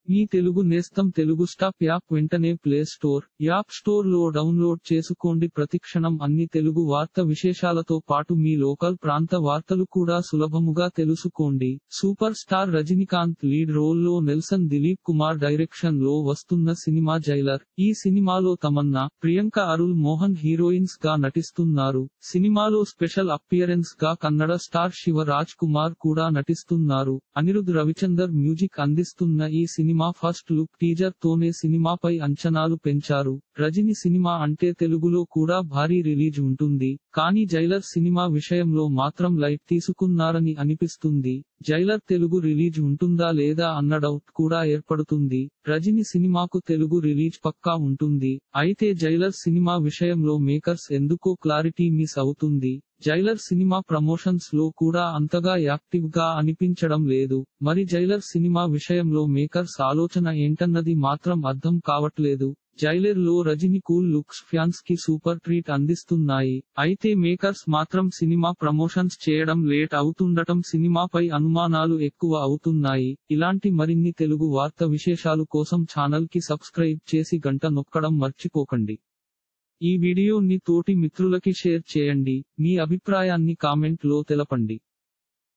మీ తెలుగు నేస్తం Telugu stop app వెంటనే play store app store లో డౌన్లోడ్ చేసుకోండి ప్రతిక్షణం అన్ని తెలుగు వార్త విశేషాలతో పాటు మీ లోకల్ ప్రాంత వార్తలు కూడా సులభముగా తెలుసుకోండి super star Rajinikanth lead role లో నెల్సన్ దిలీప్ కుమార్ డైరెక్షన్ లో వస్తున్న సినిమా జైలర్ ఈ సినిమాలో తమన్నా ప్రియాంక అరుల్ మోహన్ హీరోయిన్స్ గా నటిస్తున్నారు సినిమాలో స్పెషల్ అపియరెన్స్ గా కన్నడ స్టార్ శివ రాజ్ కుమార్ కూడా నటిస్తున్నారు అనిరుద్ రవిచందర్ మ్యూజిక్ అందిస్తున్న ఈ సినిమా ఫస్ట్ లుక్ టీజర్ తోనే సినిమాపై అంచనాలు పెంచారు రజని సినిమా అంటే తెలుగులో కూడా భారీ రిలీజ్ ఉంటుంది కానీ జైలర్ సినిమా విషయంలో మాత్రం లైట్ తీసుకున్నారని అనిపిస్తుంది జైలర్ తెలుగు రిలీజ్ ఉంటుందా లేదా అన్న డౌట్ కూడా ఏర్పడుతుంది రజని సినిమాకు తెలుగు రిలీజ్ పక్కా ఉంటుంది అయితే జైలర్ సినిమా విషయంలో మేకర్స్ ఎందుకో క్లారిటీ మిస్ అవుతుంది జైలర్ సినిమా ప్రమోషన్స్ లో కూడా అంతగా యాక్టివ్ గా అనిపించడం లేదు మరి జైలర్ సినిమా విషయంలో మేకర్స్ ఆలోచన ఏంటన్నది మాత్రం అర్థం కావట్లేదు జైలర్ లో రజని కూల్ లుక్స్ ఫ్యాన్స్ కి సూపర్ ట్రీట్ అందిస్తున్నాయి అయితే మేకర్స్ మాత్రం సినిమా ప్రమోషన్స్ చేయడం లేట్ అవుతుండటం సినిమాపై అనుమానాలు ఎక్కువ అవుతున్నాయి ఇలాంటి మరిన్ని తెలుగు వార్త విశేషాలు కోసం ఛానల్ కి సబ్స్క్రైబ్ చేసి గంట నొక్కడం మర్చిపోకండి ఈ వీడియోని తోటి మిత్రులకి షేర్ చేయండి మీ అభిప్రాయాన్ని కామెంట్ లో తెలపండి